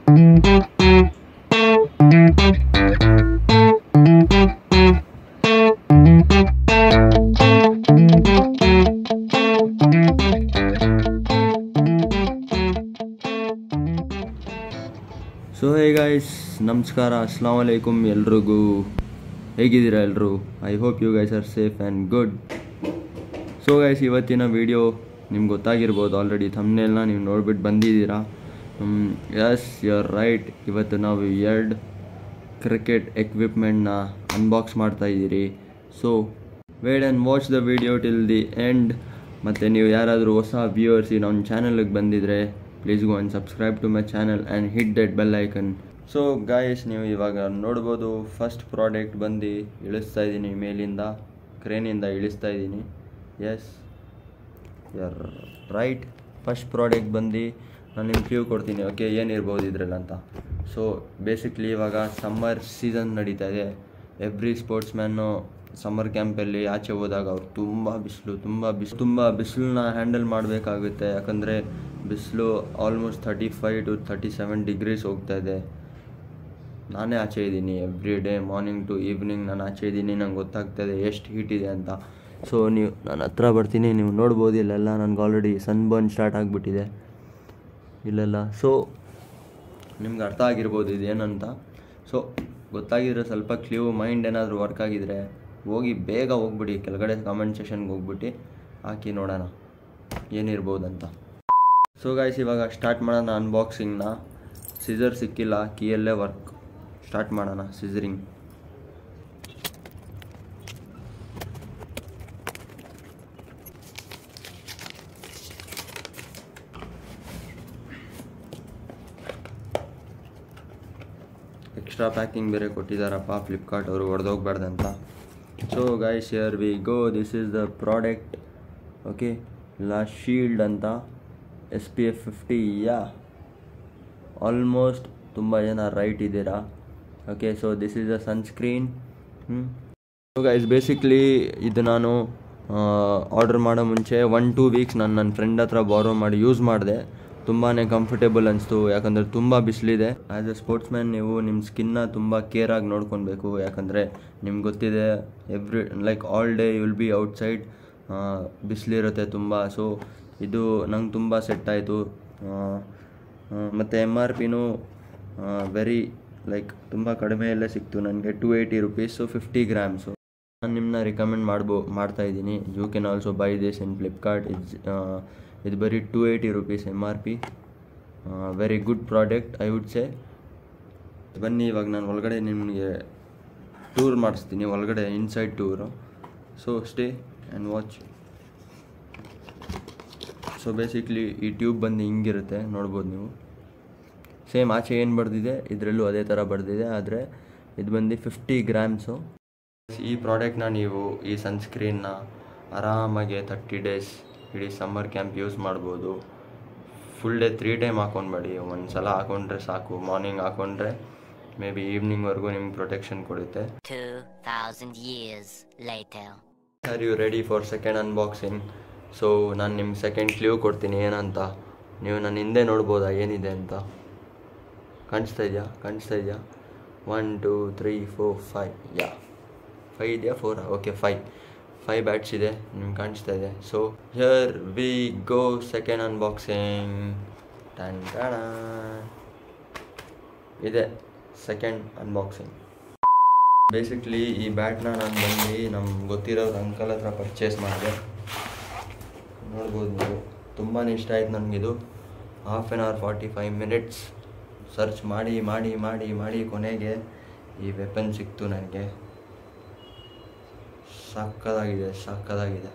So hey guys ನಮಸ್ಕಾರ ಅಸ್ಲಾಂ ವಲೈಕುಮ್ ಎಲ್ರಿಗೂ ಹೇಗಿದ್ದೀರಾ ಎಲ್ಲರೂ I hope you guys are safe and good so guys ಇವತ್ತಿನ ವಿಡಿಯೋ ನಿಮ್ಗೆ ಗೊತ್ತಾಗಿರ್ಬೋದು ಆಲ್ರೆಡಿ ಥಮ್ನೇಲ್ನ ನೀವು ನೋಡ್ಬಿಟ್ಟು ಬಂದಿದ್ದೀರಾ ಎಸ್ ಯು ಆರ್ ರೈಟ್ ಇವತ್ತು ನಾವು ಎರಡು ಕ್ರಿಕೆಟ್ ಎಕ್ವಿಪ್ಮೆಂಟ್ನ ಅನ್ಬಾಕ್ಸ್ ಮಾಡ್ತಾ ಇದ್ದೀರಿ so wait and watch the video till the end ಮತ್ತು ನೀವು ಯಾರಾದರೂ ಹೊಸ ವ್ಯೂವರ್ಸ್ ಈ ನಮ್ಮ ಚಾನಲ್ಗೆ ಬಂದಿದ್ರೆ please go and subscribe to my channel and hit that bell icon so guys ನೀವು ಇವಾಗ ನೋಡ್ಬೋದು ಫಸ್ಟ್ ಪ್ರಾಡಕ್ಟ್ ಬಂದು ಇಳಿಸ್ತಾ ಇದ್ದೀನಿ ಮೇಲಿಂದ ಕ್ರೇನಿಂದ ಇಳಿಸ್ತಾ ಇದ್ದೀನಿ yes here right first product ಬಂದು ನಾನು ನಿಮ್ಗೆ ಕ್ಯೂ ಕೊಡ್ತೀನಿ ಓಕೆ ಏನಿರ್ಬೋದು ಇದ್ರಲ್ಲಿ ಅಂತ ಸೊ ಬೇಸಿಕ್ಲಿ ಇವಾಗ ಸಮ್ಮರ್ ಸೀಸನ್ ನಡೀತಾ ಇದೆ ಎವ್ರಿ ಸ್ಪೋರ್ಟ್ಸ್ ಮ್ಯಾನು ಸಮ್ಮರ್ ಕ್ಯಾಂಪಲ್ಲಿ ಆಚೆ ಹೋದಾಗ ಅವ್ರು ತುಂಬ ಬಿಸಿಲು ತುಂಬ ಬಿಸಿಲು ತುಂಬ ಬಿಸಿಲನ್ನ ಹ್ಯಾಂಡಲ್ ಮಾಡಬೇಕಾಗುತ್ತೆ ಯಾಕಂದರೆ ಬಿಸಿಲು almost thirty five to thirty seven degrees ಹೋಗ್ತಾ ಇದೆ ನಾನೇ ಆಚೆ ಇದ್ದೀನಿ every day morning to evening ನಾನು ಆಚೆ ಇದ್ದೀನಿ ನಂಗೆ ಗೊತ್ತಾಗ್ತದೆ ಎಷ್ಟು ಹೀಟ್ ಇದೆ ಅಂತ ಸೊ ನೀವು ನಾನು ಹತ್ರ ಬರ್ತೀನಿ ನೀವು ನೋಡ್ಬೋದು ಇಲ್ಲೆಲ್ಲ ನನಗೆ ಆಲ್ರೆಡಿ ಸನ್ ಬರ್ನ್ ಸ್ಟಾರ್ಟ್ ಆಗಿಬಿಟ್ಟಿದೆ ಇಲ್ಲೆಲ್ಲ ಸೊ ನಿಮ್ಗೆ ಅರ್ಥ ಆಗಿರ್ಬೋದು ಇದೇನಂತ ಸೊ ಗೊತ್ತಾಗಿದ್ರೆ ಸ್ವಲ್ಪ ಕ್ಲೀವ್ ಮೈಂಡ್ ಏನಾದರೂ ವರ್ಕ್ ಆಗಿದ್ರೆ ಹೋಗಿ ಬೇಗ ಹೋಗ್ಬಿಡಿ ಕೆಳಗಡೆ ಕಾಮೆಂಟ್ ಸೆಷನ್ಗೆ ಹೋಗ್ಬಿಟ್ಟು ಹಾಕಿ ನೋಡೋಣ ಏನಿರ್ಬೋದಂತ ಸೊ ಗಾಯ್ಸ್ ಇವಾಗ ಸ್ಟಾರ್ಟ್ ಮಾಡೋಣ ಅನ್ಬಾಕ್ಸಿಂಗ್ನ ಸಿಸರ್ ಸಿಕ್ಕಿಲ್ಲ ಕೀಯಲ್ಲೇ ವರ್ಕ್ ಸ್ಟಾರ್ಟ್ ಮಾಡೋಣ ಸಿಸರಿಂಗ್ ಎಕ್ಸ್ಟ್ರಾ ಪ್ಯಾಕಿಂಗ್ ಬೇರೆ ಕೊಟ್ಟಿದ್ದಾರಪ್ಪ ಫ್ಲಿಪ್ಕಾರ್ಟ್ ಅವರು ಹೊಡೆದೋಗ್ಬಾರ್ದಂತ so guys here we go this is the product okay ಇಲ್ಲ ಶೀಲ್ಡ್ ಅಂತ S P F fifty yeah almost ತುಂಬ ಜನ ರೈಟ್ ಇದ್ದೀರಾ okay so this is a sunscreen ಹ್ಞೂ ಸೊ ಗೈಸ್ ಬೇಸಿಕ್ಲಿ ಇದು ನಾನು ಆರ್ಡರ್ ಮಾಡೋ ಮುಂಚೆ ಒನ್ ಟೂ ವೀಕ್ಸ್ ನಾನು ನನ್ನ ಫ್ರೆಂಡ್ ಹತ್ರ ಬಾರೋ ಮಾಡಿ ಯೂಸ್ ಮಾಡಿದೆ ತುಂಬಾ ಕಂಫರ್ಟೇಬಲ್ ಅನಿಸ್ತು ಯಾಕಂದರೆ ತುಂಬ ಬಿಸಿಲಿದೆ ಆ್ಯಸ್ ಎ ಸ್ಪೋರ್ಟ್ಸ್ ಮ್ಯಾನ್ ನೀವು ನಿಮ್ಮ ಸ್ಕಿನ್ನ ತುಂಬ ಕೇರಾಗಿ ನೋಡ್ಕೊಬೇಕು ಯಾಕಂದರೆ ನಿಮ್ಗೆ ಗೊತ್ತಿದೆ every like all day will be outside ಬಿಸಿಲಿರುತ್ತೆ ತುಂಬ ಸೊ ಇದು ನಂಗೆ ತುಂಬ ಸೆಟ್ ಆಯಿತು ಮತ್ತು ಎಮ್ ಆರ್ ಪಿನೂ ವೆರಿ ಲೈಕ್ ತುಂಬ ಕಡಿಮೆಯಲ್ಲೇ ಸಿಕ್ತು ನನಗೆ two eighty rupees fifty grams ನಾನು ನಿಮ್ಮನ್ನ ರಿಕಮೆಂಡ್ ಮಾಡ್ಬೋ ಮಾಡ್ತಾ ಇದ್ದೀನಿ you can also buy this in Flipkart it's ಇದು ಬರೀ two eighty rupees M R P very good product I would say ಬನ್ನಿ ಇವಾಗ ನಾನು ಒಳಗಡೆ ನಿಮಗೆ ಟೂರ್ ಮಾಡಿಸ್ತೀನಿ ಒಳಗಡೆ inside tour so stay and watch so basically ಈ ಟ್ಯೂಬ್ ಬಂದು ಹಿಂಗಿರುತ್ತೆ ನೋಡ್ಬೋದು ನೀವು ಸೇಮ್ ಆಚೆ ಏನು ಬರೆದಿದೆ ಇದರಲ್ಲೂ ಅದೇ ಥರ ಬರೆದಿದೆ ಆದರೆ ಇದು ಬಂದು ಫಿಫ್ಟಿ ಗ್ರಾಮ್ಸು ಈ ಪ್ರಾಡಕ್ಟ್ನ ನೀವು ಈ ಸನ್ಸ್ಕ್ರೀನ್ನ ಆರಾಮಾಗಿ ತರ್ಟಿ ಡೇಸ್ ಇಡೀ ಸಮ್ಮರ್ ಕ್ಯಾಂಪ್ ಯೂಸ್ ಮಾಡ್ಬೋದು ಫುಲ್ ಡೇ ತ್ರೀ ಟೈಮ್ ಹಾಕೊಂಡ್ಬೇಡಿ ಒಂದು ಸಲ ಹಾಕೊಂಡ್ರೆ ಸಾಕು ಮಾರ್ನಿಂಗ್ ಹಾಕೊಂಡ್ರೆ ಮೇ ಬಿ ಈವ್ನಿಂಗ್ವರೆಗೂ ನಿಮ್ಗೆ ಪ್ರೊಟೆಕ್ಷನ್ ಕೊಡುತ್ತೆ 2,000 years later. Are you ready for second unboxing so ನಾನು ನಿಮ್ಗೆ ಸೆಕೆಂಡ್ ಕ್ಲೀವ್ ಕೊಡ್ತೀನಿ ಏನಂತ ನೀವು ನನ್ನ ಹಿಂದೆ ನೋಡ್ಬೋದಾ ಏನಿದೆ ಅಂತ ಕಾಣಿಸ್ತಾ ಇದೆಯಾ ಕಾಣಿಸ್ತಾ ಇದೆಯಾ one two three four five yeah five ಇದೆಯಾ four okay five five bats ಇದೆ ನಿಮ್ಗೆ ಕಾಣಿಸ್ತಾ ಇದೆ so here we go second unboxing ಟನ್ ಟಣ ಇದೆ ಸೆಕೆಂಡ್ ಅನ್ಬಾಕ್ಸಿಂಗ್ ಬೇಸಿಕ್ಲಿ ಈ ಬ್ಯಾಟ್ನ ನಾನು ಬಂದು ನಮ್ಗೆ ಗೊತ್ತಿರೋರು ಅಂಕಲ್ ಹತ್ರ ಪರ್ಚೇಸ್ ಮಾಡಿದೆ ನೋಡ್ಬೋದು ನೀವು ತುಂಬಾ ಇಷ್ಟ ಆಯ್ತು ನನಗಿದು half an hour forty five minutes search ಮಾಡಿ ಮಾಡಿ ಮಾಡಿ ಮಾಡಿ ಕೊನೆಗೆ ಈ ವೆಪನ್ ಸಿಕ್ತು ನನಗೆ ಸಕ್ಕದಾಗಿದೆ ಸಕ್ಕದಾಗಿದೆ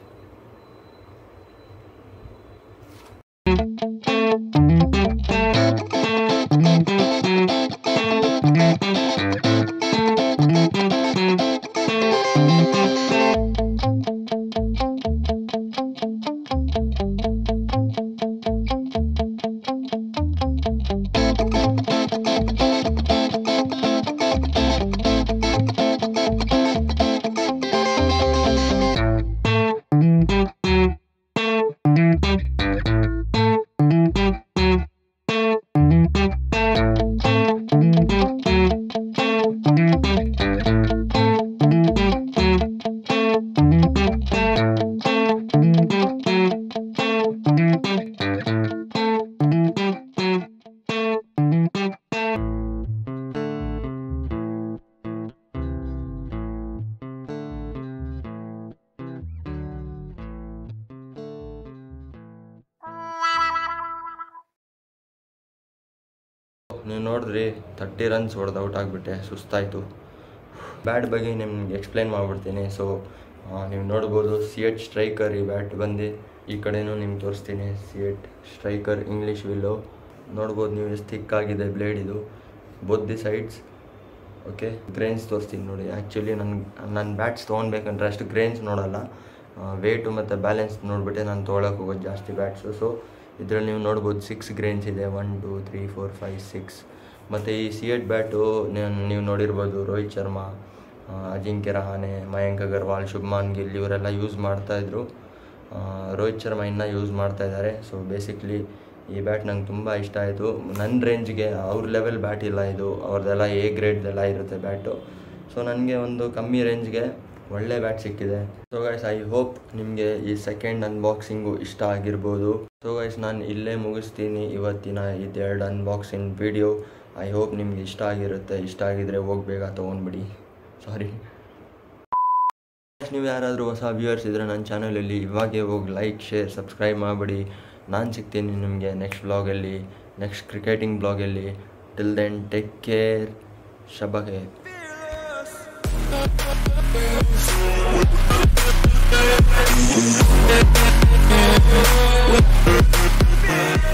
ನೀವು ನೋಡಿದ್ರಿ ತರ್ಟಿ ರನ್ಸ್ ಹೊಡೆದು ಔಟ್ ಆಗಿಬಿಟ್ಟೆ ಸುಸ್ತಾಯಿತು ಬ್ಯಾಟ್ ಬಗ್ಗೆ ನಿಮ್ಗೆ ಎಕ್ಸ್ಪ್ಲೈನ್ ಮಾಡಿಬಿಡ್ತೀನಿ ಸೊ ನೀವು ನೋಡ್ಬೋದು ಸಿ ಎಟ್ ಸ್ಟ್ರೈಕರ್ ಈ ಬ್ಯಾಟ್ ಬಂದು ಈ ಕಡೆನೂ ನಿಮ್ಗೆ ತೋರಿಸ್ತೀನಿ CEAT striker English willow ನೋಡ್ಬೋದು ನೀವು ಎಷ್ಟು ಥಿಕ್ಕಾಗಿದೆ ಬ್ಲೇಡ್ ಇದು both the sides okay grains ತೋರಿಸ್ತೀನಿ ನೋಡಿ ಆ್ಯಕ್ಚುಲಿ ನನ್ನ ನನ್ನ ಬ್ಯಾಟ್ಸ್ ತೊಗೊಳ್ಬೇಕಂದ್ರೆ ಅಷ್ಟು ಗ್ರೇನ್ಸ್ ನೋಡಲ್ಲ ವೇಟು ಮತ್ತು ಬ್ಯಾಲೆನ್ಸ್ ನೋಡಿಬಿಟ್ಟೆ ನಾನು ತೊಗೊಳಕ್ಕೆ ಹೋಗೋದು ಜಾಸ್ತಿ ಬ್ಯಾಟ್ಸು ಸೊ ಇದರಲ್ಲಿ ನೀವು ನೋಡ್ಬೋದು ಸಿಕ್ಸ್ ಗ್ರೇನ್ಸ್ ಇದೆ one two three four five six ಮತ್ತು ಈ ಸಿ ಎಟ್ ಬ್ಯಾಟು ನೀವು ನೋಡಿರ್ಬೋದು ರೋಹಿತ್ ಶರ್ಮಾ ಆ, ಅಜಿಂಕ್ಯ ರಹಾನೆ ಮಯಾಂಕ್ ಅಗರ್ವಾಲ್ ಶುಭ್ಮಾನ್ ಗಿಲ್ ಇವರೆಲ್ಲ ಯೂಸ್ ಮಾಡ್ತಾಯಿದ್ರು ರೋಹಿತ್ ಶರ್ಮಾ ಇನ್ನೂ ಯೂಸ್ ಮಾಡ್ತಾ ಇದ್ದಾರೆ ಸೊ ಬೇಸಿಕ್ಲಿ ಈ ಬ್ಯಾಟ್ ನಂಗೆ ತುಂಬ ಇಷ್ಟ ಆಯಿತು ನನ್ನ ರೇಂಜ್ಗೆ ಅವ್ರ ಲೆವೆಲ್ ಬ್ಯಾಟ್ ಇಲ್ಲ ಇದು ಅವ್ರದ್ದೆಲ್ಲ ಎ ಗ್ರೇಡ್ದೆಲ್ಲ ಇರುತ್ತೆ ಬ್ಯಾಟು ಸೊ ನನಗೆ ಒಂದು ಕಮ್ಮಿ ರೇಂಜ್ಗೆ ಒಳ್ಳೆ ಬ್ಯಾಟ್ ಸಿಕ್ಕಿದೆ ಸೊ ಗೈಸ್ ಐ ಹೋಪ್ ನಿಮಗೆ ಈ ಸೆಕೆಂಡ್ ಅನ್ಬಾಕ್ಸಿಂಗು ಇಷ್ಟ ಆಗಿರ್ಬೋದು ಸೊ ಗೈಸ್ ನಾನು ಇಲ್ಲೇ ಮುಗಿಸ್ತೀನಿ ಇವತ್ತಿನ ಇದೆರಡು ಅನ್ಬಾಕ್ಸಿಂಗ್ ವಿಡಿಯೋ ಐ ಹೋಪ್ ನಿಮ್ಗೆ ಇಷ್ಟ ಆಗಿರುತ್ತೆ ಇಷ್ಟ ಆಗಿದ್ರೆ ಹೋಗಿ ಬೇಗ ತೊಗೊಂಡ್ಬಿಡಿ ಸಾರಿ ನೀವು ಯಾರಾದರೂ ಹೊಸ ವ್ಯೂವರ್ಸ್ ಇದ್ದರೆ ನನ್ನ ಚಾನಲಲ್ಲಿ ಇವಾಗೇ ಹೋಗಿ ಲೈಕ್ ಶೇರ್ ಸಬ್ಸ್ಕ್ರೈಬ್ ಮಾಡಿಬಿಡಿ ನಾನು ಸಿಗ್ತೀನಿ ನಿಮಗೆ ನೆಕ್ಸ್ಟ್ ಬ್ಲಾಗಲ್ಲಿ ನೆಕ್ಸ್ಟ್ ಕ್ರಿಕೆಟಿಂಗ್ ಬ್ಲಾಗಲ್ಲಿ ಟಿಲ್ ದೆನ್ ಟೇಕ್ ಕೇರ್ ಶಬಗೆ We'll be right back.